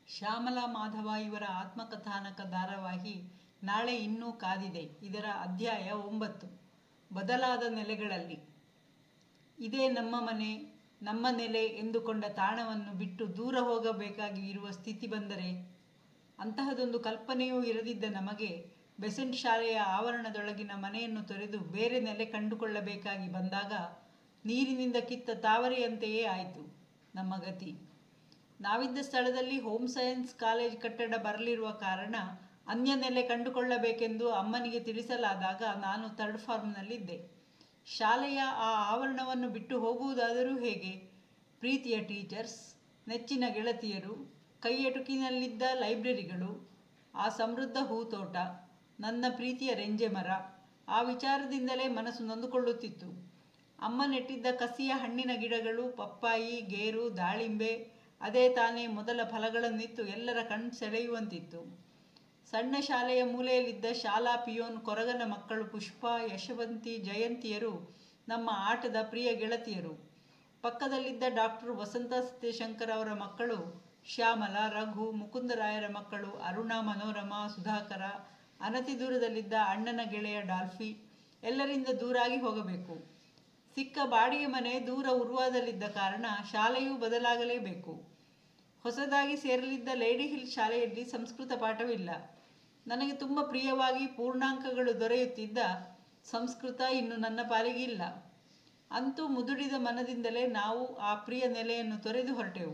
ಶ್ಯಾಮಲಾ ಮಾಧವ ಇವರ ಆತ್ಮಕಥಾನಕ ಧಾರಾವಾಹಿ ನಾಳೆ ಇನ್ನೂ ಕಾದಿದೆ ಇದರ ಅಧ್ಯಾಯ ಒಂಬತ್ತು ಬದಲಾದ ನೆಲೆಗಳಲ್ಲಿ ಇದೇ ನಮ್ಮ ಮನೆ ನಮ್ಮ ನೆಲೆ ಎಂದುಕೊಂಡ ತಾಣವನ್ನು ಬಿಟ್ಟು ದೂರ ಹೋಗಬೇಕಾಗಿ ಇರುವ ಸ್ಥಿತಿ ಬಂದರೆ ಅಂತಹದೊಂದು ಕಲ್ಪನೆಯೂ ಇರದಿದ್ದ ನಮಗೆ ಬೆಸೆಂಟ್ ಶಾಲೆಯ ಆವರಣದೊಳಗಿನ ಮನೆಯನ್ನು ತೊರೆದು ಬೇರೆ ನೆಲೆ ಕಂಡುಕೊಳ್ಳಬೇಕಾಗಿ ಬಂದಾಗ ನೀರಿನಿಂದ ಕಿತ್ತ ತಾವರೆಯಂತೆಯೇ ಆಯಿತು ನಮ್ಮ ಗತಿ ನಾವಿದ್ದ ಸ್ಥಳದಲ್ಲಿ ಹೋಮ್ ಸೈನ್ಸ್ ಕಾಲೇಜ್ ಕಟ್ಟಡ ಬರಲಿರುವ ಕಾರಣ ಅನ್ಯ ನೆಲೆ ಕಂಡುಕೊಳ್ಳಬೇಕೆಂದು ಅಮ್ಮನಿಗೆ ತಿಳಿಸಲಾದಾಗ ನಾನು ಥರ್ಡ್ ಫಾರ್ಮ್ನಲ್ಲಿದ್ದೆ ಶಾಲೆಯ ಆ ಆವರಣವನ್ನು ಬಿಟ್ಟು ಹೋಗುವುದಾದರೂ ಹೇಗೆ ಪ್ರೀತಿಯ ಟೀಚರ್ಸ್ ನೆಚ್ಚಿನ ಗೆಳತಿಯರು ಕೈಯಟುಕಿನಲ್ಲಿದ್ದ ಲೈಬ್ರರಿಗಳು ಆ ಸಮೃದ್ಧ ಹೂತೋಟ ನನ್ನ ಪ್ರೀತಿಯ ರೆಂಜೆ ಮರ ಆ ವಿಚಾರದಿಂದಲೇ ಮನಸ್ಸು ನೊಂದುಕೊಳ್ಳುತ್ತಿತ್ತು ಅಮ್ಮ ನೆಟ್ಟಿದ್ದ ಕಸಿಯ ಹಣ್ಣಿನ ಗಿಡಗಳು ಪಪ್ಪಾಯಿ ಗೇರು ದಾಳಿಂಬೆ ಅದೇ ತಾನೇ ಮೊದಲ ಫಲಗಳನ್ನಿತ್ತು ಎಲ್ಲರ ಕಣ್ ಸೆಳೆಯುವಂತಿತ್ತು ಸಣ್ಣ ಶಾಲೆಯ ಮೂಲೆಯಲ್ಲಿದ್ದ ಶಾಲಾ ಪಿಯೋನ್ ಕೊರಗನ ಮಕ್ಕಳು ಪುಷ್ಪ ಯಶವಂತಿ ಜಯಂತಿಯರು ನಮ್ಮ ಆಟದ ಪ್ರಿಯ ಗೆಳತಿಯರು ಪಕ್ಕದಲ್ಲಿದ್ದ ಡಾಕ್ಟರ್ ವಸಂತ ಸತ್ಯಶಂಕರ್ ಅವರ ಮಕ್ಕಳು ಶ್ಯಾಮಲ ರಘು ಮುಕುಂದರಾಯರ ಮಕ್ಕಳು ಅರುಣಾ ಮನೋರಮ ಸುಧಾಕರ ಅನತಿ ದೂರದಲ್ಲಿದ್ದ ಅಣ್ಣನ ಗೆಳೆಯ ಡಾಲ್ಫಿ ಎಲ್ಲರಿಂದ ದೂರಾಗಿ ಹೋಗಬೇಕು ಸಿಕ್ಕ ಬಾಡಿಗೆ ಮನೆ ದೂರ ಉರುವಾದಲ್ಲಿದ್ದ ಕಾರಣ ಶಾಲೆಯೂ ಬದಲಾಗಲೇಬೇಕು ಹೊಸದಾಗಿ ಸೇರಲಿದ್ದ ಲೇಡಿ ಹಿಲ್ ಶಾಲೆಯಲ್ಲಿ ಸಂಸ್ಕೃತ ಪಾಠವಿಲ್ಲ ನನಗೆ ತುಂಬ ಪ್ರಿಯವಾಗಿ ಪೂರ್ಣಾಂಕಗಳು ದೊರೆಯುತ್ತಿದ್ದ ಸಂಸ್ಕೃತ ಇನ್ನು ನನ್ನ ಪಾಲಿಗಿಲ್ಲ ಅಂತೂ ಮುದುಡಿದ ಮನದಿಂದಲೇ ನಾವು ಆ ಪ್ರಿಯ ನೆಲೆಯನ್ನು ತೊರೆದು ಹೊರಟೆವು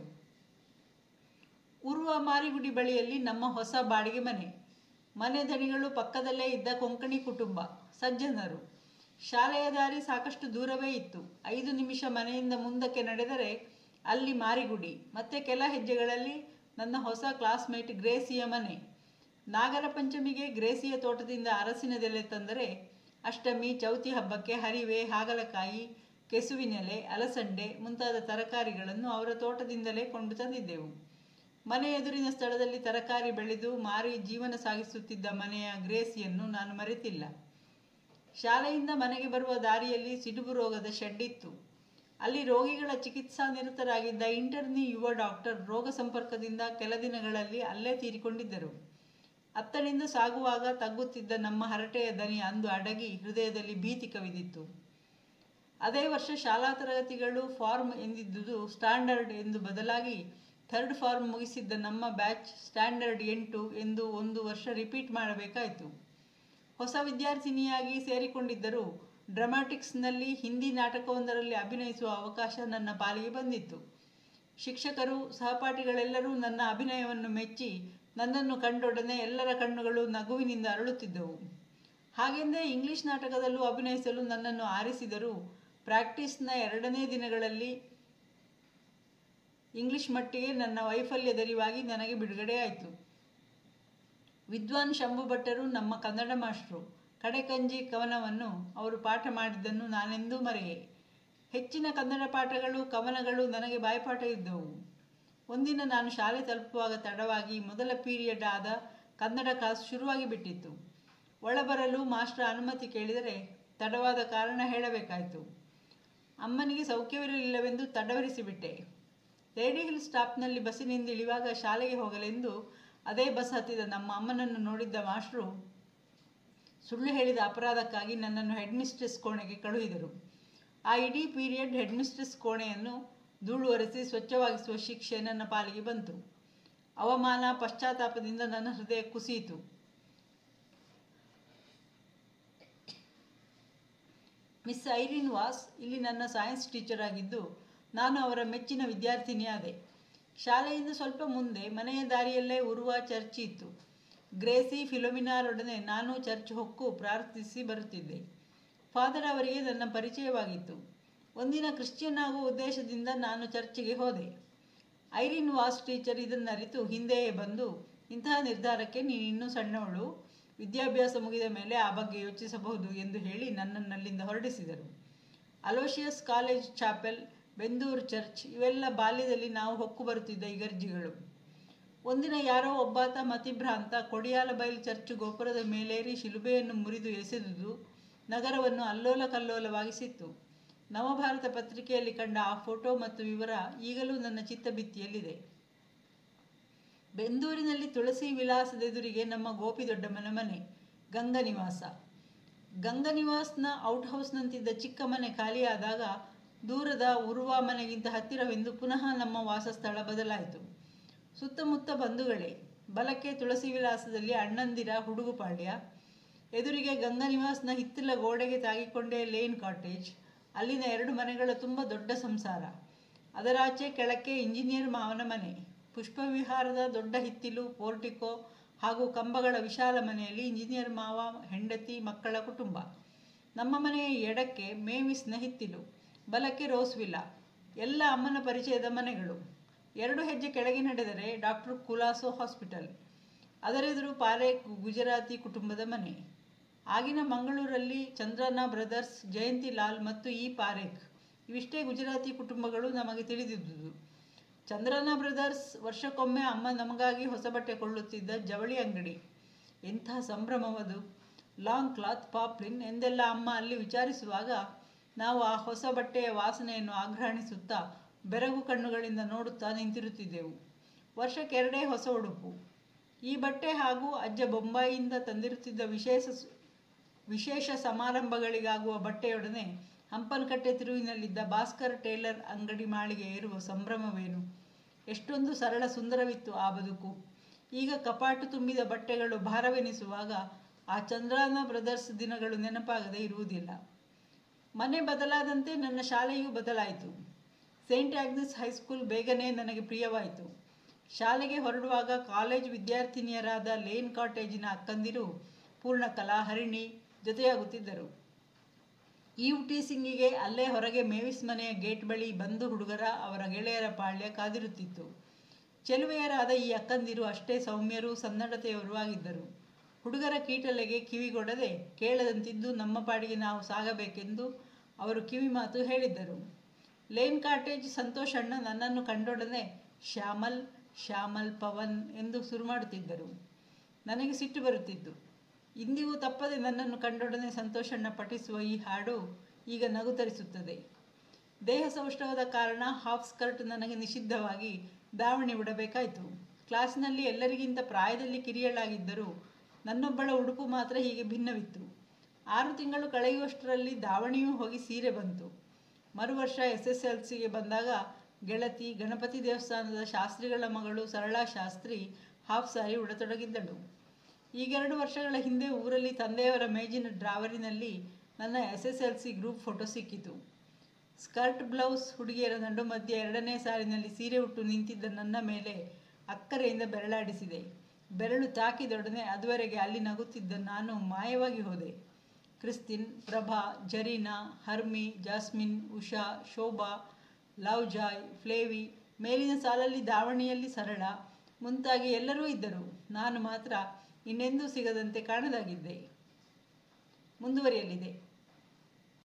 ಉರುವ ಮಾರಿಗುಡಿ ಬಳಿಯಲ್ಲಿ ನಮ್ಮ ಹೊಸ ಬಾಡಿಗೆ ಮನೆ ಮನೆ ದಣಿಗಳು ಪಕ್ಕದಲ್ಲೇ ಇದ್ದ ಕೊಂಕಣಿ ಕುಟುಂಬ ಸಜ್ಜನರು ಶಾಲೆಯ ದಾರಿ ಸಾಕಷ್ಟು ದೂರವೇ ಇತ್ತು ಐದು ನಿಮಿಷ ಮನೆಯಿಂದ ಮುಂದಕ್ಕೆ ನಡೆದರೆ ಅಲ್ಲಿ ಮಾರಿಗುಡಿ ಮತ್ತೆ ಕೆಲ ಹೆಜ್ಜೆಗಳಲ್ಲಿ ನನ್ನ ಹೊಸ ಕ್ಲಾಸ್ಮೇಟ್ ಗ್ರೇಸಿಯ ಮನೆ ನಾಗರ ಪಂಚಮಿಗೆ ಗ್ರೇಸಿಯ ತೋಟದಿಂದ ಅರಸಿನದೆಲೆ ತಂದರೆ ಅಷ್ಟಮಿ ಚೌತಿ ಹಬ್ಬಕ್ಕೆ ಹರಿವೆ ಹಾಗಲಕಾಯಿ ಕೆಸುವಿನೆಲೆ ಅಲಸಂಡೆ ಮುಂತಾದ ತರಕಾರಿಗಳನ್ನು ಅವರ ತೋಟದಿಂದಲೇ ಕೊಂಡು ತಂದಿದ್ದೆವು ಮನೆ ಎದುರಿನ ಸ್ಥಳದಲ್ಲಿ ತರಕಾರಿ ಬೆಳೆದು ಮಾರಿ ಜೀವನ ಸಾಗಿಸುತ್ತಿದ್ದ ಮನೆಯ ಗ್ರೇಸಿಯನ್ನು ನಾನು ಮರೆತಿಲ್ಲ ಶಾಲೆಯಿಂದ ಮನೆಗೆ ಬರುವ ದಾರಿಯಲ್ಲಿ ಸಿಡುಬು ರೋಗದ ಶೆಡ್ ಇತ್ತು ಅಲ್ಲಿ ರೋಗಿಗಳ ಚಿಕಿತ್ಸಾ ನಿರತರಾಗಿದ್ದ ಇಂಟರ್ನಿ ಯುವ ಡಾಕ್ಟರ್ ರೋಗ ಸಂಪರ್ಕದಿಂದ ಕೆಲ ದಿನಗಳಲ್ಲಿ ಅಲ್ಲೇ ತೀರಿಕೊಂಡಿದ್ದರು ಅತ್ತನಿಂದ ಸಾಗುವಾಗ ತಗ್ಗುತ್ತಿದ್ದ ನಮ್ಮ ಹರಟೆಯ ದನಿ ಅಂದು ಅಡಗಿ ಹೃದಯದಲ್ಲಿ ಭೀತಿ ಕವಿದಿತ್ತು ಅದೇ ವರ್ಷ ಶಾಲಾ ತರಗತಿಗಳು ಫಾರ್ಮ್ ಎಂದಿದ್ದುದು ಸ್ಟ್ಯಾಂಡರ್ಡ್ ಎಂದು ಬದಲಾಗಿ ಥರ್ಡ್ ಫಾರ್ಮ್ ಮುಗಿಸಿದ್ದ ನಮ್ಮ ಬ್ಯಾಚ್ ಸ್ಟ್ಯಾಂಡರ್ಡ್ ಎಂಟು ಎಂದು ಒಂದು ವರ್ಷ ರಿಪೀಟ್ ಮಾಡಬೇಕಾಯಿತು ಹೊಸ ವಿದ್ಯಾರ್ಥಿನಿಯಾಗಿ ಸೇರಿಕೊಂಡಿದ್ದರೂ ಡ್ರಮಾಟಿಕ್ಸ್ನಲ್ಲಿ ಹಿಂದಿ ನಾಟಕವೊಂದರಲ್ಲಿ ಅಭಿನಯಿಸುವ ಅವಕಾಶ ನನ್ನ ಪಾಲಿಗೆ ಬಂದಿತ್ತು ಶಿಕ್ಷಕರು ಸಹಪಾಠಿಗಳೆಲ್ಲರೂ ನನ್ನ ಅಭಿನಯವನ್ನು ಮೆಚ್ಚಿ ನನ್ನನ್ನು ಕಂಡೊಡನೆ ಎಲ್ಲರ ಕಣ್ಣುಗಳು ನಗುವಿನಿಂದ ಅರಳುತ್ತಿದ್ದವು ಹಾಗೆಂದೇ ಇಂಗ್ಲಿಷ್ ನಾಟಕದಲ್ಲೂ ಅಭಿನಯಿಸಲು ನನ್ನನ್ನು ಆರಿಸಿದರೂ ಪ್ರಾಕ್ಟೀಸ್ನ ಎರಡನೇ ದಿನಗಳಲ್ಲಿ ಇಂಗ್ಲಿಷ್ ಮಟ್ಟಿಗೆ ನನ್ನ ವೈಫಲ್ಯದರಿವಾಗಿ ನನಗೆ ಬಿಡುಗಡೆಯಾಯಿತು ವಿದ್ವಾನ್ ಶಂಭು ಭಟ್ಟರು ನಮ್ಮ ಕನ್ನಡ ಮಾಸ್ಟ್ರು ಕಡೆಕಂಜಿ ಕವನವನ್ನು ಅವರು ಪಾಠ ಮಾಡಿದ್ದನ್ನು ನಾನೆಂದೂ ಮರೆಯೆ ಹೆಚ್ಚಿನ ಕನ್ನಡ ಪಾಠಗಳು ಕವನಗಳು ನನಗೆ ಬಾಯ್ಪಾಠ ಇದ್ದವು ಒಂದಿನ ನಾನು ಶಾಲೆ ತಲುಪುವಾಗ ತಡವಾಗಿ ಮೊದಲ ಪೀರಿಯಡ್ ಆದ ಕನ್ನಡ ಕ್ಲಾಸ್ ಶುರುವಾಗಿ ಬಿಟ್ಟಿತ್ತು ಒಳಬರಲು ಮಾಸ್ಟರ್ ಅನುಮತಿ ಕೇಳಿದರೆ ತಡವಾದ ಕಾರಣ ಹೇಳಬೇಕಾಯಿತು ಅಮ್ಮನಿಗೆ ಸೌಖ್ಯವಿರಲಿಲ್ಲವೆಂದು ತಡವರಿಸಿಬಿಟ್ಟೆ ಲೇಡಿ ಹಿಲ್ ಸ್ಟಾಪ್ನಲ್ಲಿ ಬಸ್ಸಿನಿಂದ ಇಳಿಯುವಾಗ ಶಾಲೆಗೆ ಹೋಗಲೆಂದು ಅದೇ ಬಸ್ ಹತ್ತಿದ ನಮ್ಮ ಅಮ್ಮನನ್ನು ನೋಡಿದ್ದ ಮಾಸ್ಟ್ರು ಸುಳ್ಳು ಹೇಳಿದ ಅಪರಾಧಕ್ಕಾಗಿ ನನ್ನನ್ನು ಹೆಡ್ ಮಿಸ್ಟ್ರೆಸ್ ಕೋಣೆಗೆ ಕಳುಹಿದರು ಆ ಇಡೀ ಪೀರಿಯಡ್ ಹೆಡ್ ಮಿಸ್ಟ್ರೆಸ್ ಕೋಣೆಯನ್ನು ಧೂಳು ಒರೆಸಿ ಸ್ವಚ್ಛವಾಗಿಸುವ ಶಿಕ್ಷೆ ನನ್ನ ಪಾಲಿಗೆ ಬಂತು ಅವಮಾನ ಪಶ್ಚಾತ್ತಾಪದಿಂದ ನನ್ನ ಹೃದಯ ಕುಸಿಯಿತು ಮಿಸ್ ಐರಿನ್ ವಾಸ್ ಇಲ್ಲಿ ನನ್ನ ಸೈನ್ಸ್ ಟೀಚರ್ ಆಗಿದ್ದು ನಾನು ಅವರ ಮೆಚ್ಚಿನ ವಿದ್ಯಾರ್ಥಿನಿಯಾದೆ ಶಾಲೆಯಿಂದ ಸ್ವಲ್ಪ ಮುಂದೆ ಮನೆಯ ದಾರಿಯಲ್ಲೇ ಉರುವ ಚರ್ಚ್ ಇತ್ತು ಗ್ರೇಸಿ ಫಿಲೋಮಿನಾರೊಡನೆ ನಾನು ಚರ್ಚ್ ಹೊಕ್ಕು ಪ್ರಾರ್ಥಿಸಿ ಬರುತ್ತಿದ್ದೆ ಫಾದರ್ ಅವರಿಗೆ ನನ್ನ ಪರಿಚಯವಾಗಿತ್ತು ಒಂದಿನ ಕ್ರಿಶ್ಚಿಯನ್ ಆಗುವ ಉದ್ದೇಶದಿಂದ ನಾನು ಚರ್ಚಿಗೆ ಹೋದೆ ಐರಿನ್ ವಾಸ್ ಟೀಚರ್ ಇದನ್ನು ಅರಿತು ಹಿಂದೆಯೇ ಬಂದು ಇಂತಹ ನಿರ್ಧಾರಕ್ಕೆ ನೀನಿನ್ನೂ ಸಣ್ಣವಳು ವಿದ್ಯಾಭ್ಯಾಸ ಮುಗಿದ ಮೇಲೆ ಆ ಬಗ್ಗೆ ಯೋಚಿಸಬಹುದು ಎಂದು ಹೇಳಿ ನನ್ನನ್ನಲ್ಲಿಂದ ಹೊರಡಿಸಿದರು Aloysius college chapel Bendur church ಇವೆಲ್ಲ ಬಾಲ್ಯದಲ್ಲಿ ನಾವು ಹೊಕ್ಕು ಬರುತ್ತಿದ್ದ ಇಗರ್ಜಿಗಳು ಒಂದಿನ ಯಾರೋ ಒಬ್ಬಾತ ಮತಿಭ್ರಾಂತ ಕೊಡಿಯಾಲ ಬೈಲ್ ಚರ್ಚ್ ಗೋಪುರದ ಮೇಲೇರಿ ಶಿಲುಬೆಯನ್ನು ಮುರಿದು ಎಸೆದುದು ನಗರವನ್ನು ಅಲ್ಲೋಲ ಕಲ್ಲೋಲವಾಗಿಸಿತ್ತು ನವಭಾರತ ಪತ್ರಿಕೆಯಲ್ಲಿ ಕಂಡ ಆ ಫೋಟೋ ಮತ್ತು ವಿವರ ಈಗಲೂ ನನ್ನ ಚಿತ್ತಭಿತ್ತಿಯಲ್ಲಿದೆ ಬೆಂದೂರಿನಲ್ಲಿ ತುಳಸಿ ವಿಲಾಸದೆದುರಿಗೆ ನಮ್ಮ ಗೋಪಿ ದೊಡ್ಡಮ್ಮನ ಮನೆ ಗಂಗ ನಿವಾಸ ಗಂಗ ನಿವಾಸ್ನ ಔಟ್ ಹೌಸ್ನಂತಿದ್ದ ಚಿಕ್ಕ ಮನೆ ಖಾಲಿಯಾದಾಗ ದೂರದ ಉರುವ ಮನೆಗಿಂತ ಹತ್ತಿರವೆಂದು ಪುನಃ ನಮ್ಮ ವಾಸಸ್ಥಳ ಬದಲಾಯಿತು ಸುತ್ತಮುತ್ತ ಬಂಧುಗಳೇ ಬಲಕ್ಕೆ ತುಳಸಿ ವಿಲಾಸದಲ್ಲಿ ಅಣ್ಣಂದಿರ ಹುಡುಗುಪಾಳ್ಯ ಎದುರಿಗೆ ಗಂಗಾ ನಿವಾಸ್ನ ಹಿತ್ತಲ ಗೋಡೆಗೆ ತಾಗಿಕೊಂಡೇ ಲೇನ್ ಕಾಟೇಜ್ ಅಲ್ಲಿನ ಎರಡು ಮನೆಗಳ ತುಂಬ ದೊಡ್ಡ ಸಂಸಾರ ಅದರಾಚೆ ಕೆಳಕ್ಕೆ ಇಂಜಿನಿಯರ್ ಮಾವನ ಮನೆ ಪುಷ್ಪವಿಹಾರದ ದೊಡ್ಡ ಹಿತ್ತಿಲು ಪೋರ್ಟಿಕೋ ಹಾಗೂ ಕಂಬಗಳ ವಿಶಾಲ ಮನೆಯಲ್ಲಿ ಇಂಜಿನಿಯರ್ ಮಾವ ಹೆಂಡತಿ ಮಕ್ಕಳ ಕುಟುಂಬ ನಮ್ಮ ಮನೆಯ ಎಡಕ್ಕೆ ಮೇವಿಸ್ನ ಹಿತ್ತಿಲು ಬಲಕ್ಕೆ ರೋಸ್ವಿಲ್ಲ ಎಲ್ಲ ಅಮ್ಮನ ಪರಿಚಯದ ಮನೆಗಳು ಎರಡು ಹೆಜ್ಜೆ ಕೆಳಗೆ ನಡೆದರೆ ಡಾಕ್ಟರ್ ಕುಲಾಸೋ ಹಾಸ್ಪಿಟಲ್ ಅದರೆದುರು ಪಾರೇಖ್ ಗುಜರಾತಿ ಕುಟುಂಬದ ಮನೆ ಆಗಿನ ಮಂಗಳೂರಲ್ಲಿ ಚಂದ್ರನ ಬ್ರದರ್ಸ್ ಜಯಂತಿ ಲಾಲ್ ಮತ್ತು ಈ ಪಾರೇಖ್ ಇವಿಷ್ಟೇ ಗುಜರಾತಿ ಕುಟುಂಬಗಳು ನಮಗೆ ತಿಳಿದಿದ್ದುದು ಚಂದ್ರನ ಬ್ರದರ್ಸ್ ವರ್ಷಕ್ಕೊಮ್ಮೆ ಅಮ್ಮ ನಮಗಾಗಿ ಹೊಸ ಬಟ್ಟೆ ಕೊಳ್ಳುತ್ತಿದ್ದ ಜವಳಿ ಅಂಗಡಿ ಎಂಥ ಸಂಭ್ರಮವದು ಲಾಂಗ್ ಕ್ಲಾತ್ ಪಾಪ್ಲಿನ್ ಎಂದೆಲ್ಲ ಅಮ್ಮ ಅಲ್ಲಿ ವಿಚಾರಿಸುವಾಗ ನಾವು ಆ ಹೊಸ ಬಟ್ಟೆಯ ವಾಸನೆಯನ್ನು ಆಘ್ರಾಣಿಸುತ್ತಾ ಬೆರಗು ಕಣ್ಣುಗಳಿಂದ ನೋಡುತ್ತಾ ನಿಂತಿರುತ್ತಿದ್ದೆವು ವರ್ಷಕ್ಕೆರಡೇ ಹೊಸ ಉಡುಪು ಈ ಬಟ್ಟೆ ಹಾಗೂ ಅಜ್ಜ ಬೊಂಬಾಯಿಯಿಂದ ತಂದಿರುತ್ತಿದ್ದ ವಿಶೇಷ ವಿಶೇಷ ಸಮಾರಂಭಗಳಿಗಾಗುವ ಬಟ್ಟೆಯೊಡನೆ ಹಂಪನಕಟ್ಟೆ ತಿರುವಿನಲ್ಲಿದ್ದ ಭಾಸ್ಕರ್ ಟೇಲರ್ ಅಂಗಡಿ ಮಾಳಿಗೆ ಇರುವ ಸಂಭ್ರಮವೇನು ಎಷ್ಟೊಂದು ಸರಳ ಸುಂದರವಿತ್ತು ಆ ಬದುಕು ಈಗ ಕಪಾಟು ತುಂಬಿದ ಬಟ್ಟೆಗಳು ಭಾರವೆನಿಸುವಾಗ ಆ ಚಂದ್ರಾನ ಬ್ರದರ್ಸ್ ದಿನಗಳು ನೆನಪಾಗದೆ ಇರುವುದಿಲ್ಲ ಮನೆ ಬದಲಾದಂತೆ ನನ್ನ ಶಾಲೆಯೂ ಬದಲಾಯಿತು ಸೇಂಟ್ ಆಗ್ನೆಸ್ ಹೈಸ್ಕೂಲ್ ಬೇಗನೆ ನನಗೆ ಪ್ರಿಯವಾಯಿತು ಶಾಲೆಗೆ ಹೊರಡುವಾಗ ಕಾಲೇಜ್ ವಿದ್ಯಾರ್ಥಿನಿಯರಾದ ಲೇನ್ ಕಾಟೇಜಿನ ಅಕ್ಕಂದಿರು ಪೂರ್ಣಕಲಾ ಹರಿಣಿ ಜೊತೆಯಾಗುತ್ತಿದ್ದರು ಈವ್ ಟೀಸಿಂಗಿಗೆ ಅಲ್ಲೇ ಹೊರಗೆ ಮೇವಿಸ್ ಮನೆಯ ಗೇಟ್ ಬಳಿ ಬಂದು ಹುಡುಗರ ಅವರ ಗೆಳೆಯರ ಪಾಳ್ಯ ಕಾದಿರುತ್ತಿತ್ತು ಚೆಲುವೆಯರಾದ ಈ ಅಕ್ಕಂದಿರು ಅಷ್ಟೇ ಸೌಮ್ಯರು ಸನ್ನಡತೆಯವರು ಆಗಿದ್ದರು ಹುಡುಗರ ಕೀಟಲೆಗೆ ಕಿವಿಗೊಡದೆ ಕೇಳದಂತಿದ್ದು ನಮ್ಮ ಪಾಡಿಗೆ ನಾವು ಸಾಗಬೇಕೆಂದು ಅವರು ಕಿವಿ ಮಾತು ಹೇಳಿದ್ದರು ಲೇನ್ ಕಾಟೇಜ್ ಸಂತೋಷ್ ಅಣ್ಣ ನನ್ನನ್ನು ಕಂಡೊಡನೆ ಶ್ಯಾಮಲ್ ಶ್ಯಾಮಲ್ ಪವನ್ ಎಂದು ಶುರು ಮಾಡುತ್ತಿದ್ದರು ನನಗೆ ಸಿಟ್ಟು ಬರುತ್ತಿದ್ದು ಇಂದಿಗೂ ತಪ್ಪದೆ ನನ್ನನ್ನು ಕಂಡೊಡನೆ ಸಂತೋಷಣ್ಣ ಪಠಿಸುವ ಈ ಹಾಡು ಈಗ ನಗು ತರಿಸುತ್ತದೆ ದೇಹ ಸೌಷ್ಠವದ ಕಾರಣ ಹಾಫ್ ಸ್ಕರ್ಟ್ ನನಗೆ ನಿಷಿದ್ಧವಾಗಿ ದಾವಣಿ ಉಡಬೇಕಾಯಿತು ಕ್ಲಾಸಿನಲ್ಲಿ ಎಲ್ಲರಿಗಿಂತ ಪ್ರಾಯದಲ್ಲಿ ಕಿರಿಯಳಾಗಿದ್ದರೂ ನನ್ನೊಬ್ಬಳ ಉಡುಪು ಮಾತ್ರ ಹೀಗೆ ಭಿನ್ನವಿತ್ತು ಆರು ತಿಂಗಳು ಕಳೆಯುವಷ್ಟರಲ್ಲಿ ದಾವಣಿಯೂ ಹೋಗಿ ಸೀರೆ ಬಂತು ಮರು ವರ್ಷ ಎಸ್ ಎಸ್ ಎಲ್ ಸಿಗೆ ಬಂದಾಗ ಗೆಳತಿ ಗಣಪತಿ ದೇವಸ್ಥಾನದ ಶಾಸ್ತ್ರಿಗಳ ಮಗಳು ಸರಳಾ ಶಾಸ್ತ್ರಿ ಹಾಫ್ ಸಾರಿ ಉಡತೊಡಗಿದ್ದಳು ಈಗೆರಡು ವರ್ಷಗಳ ಹಿಂದೆ ಊರಲ್ಲಿ ತಂದೆಯವರ ಮೇಜಿನ ಡ್ರಾವರಿನಲ್ಲಿ ನನ್ನ S S L C group photo ಸಿಕ್ಕಿತು ಸ್ಕರ್ಟ್ ಬ್ಲೌಸ್ ಹುಡುಗಿಯರ ನಡು ಮಧ್ಯೆ ಎರಡನೇ ಸಾಲಿನಲ್ಲಿ ಸೀರೆ ಉಟ್ಟು ನಿಂತಿದ್ದ ನನ್ನ ಮೇಲೆ ಅಕ್ಕರೆಯಿಂದ ಬೆರಳಾಡಿಸಿದೆ ಬೆರಳು ತಾಕಿದೊಡನೆ ಅದುವರೆಗೆ ಅಲ್ಲಿ ನಗುತ್ತಿದ್ದ ನಾನು ಮಾಯವಾಗಿ ಹೋದೆ Christine Prabha Zarina Hermi Jasmine Usha Shobha Love Joy Flavy ಮೇಲಿನ ಸಾಲಲ್ಲಿ ದಾವಣಿಯಲ್ಲಿ ಸರಳ ಮುಂತಾಗಿ ಎಲ್ಲರೂ ಇದ್ದರು ನಾನು ಮಾತ್ರ ಇನ್ನೆಂದೂ ಸಿಗದಂತೆ ಕಾಣದಾಗಿದ್ದೆ ಮುಂದುವರಿಯಲಿದೆ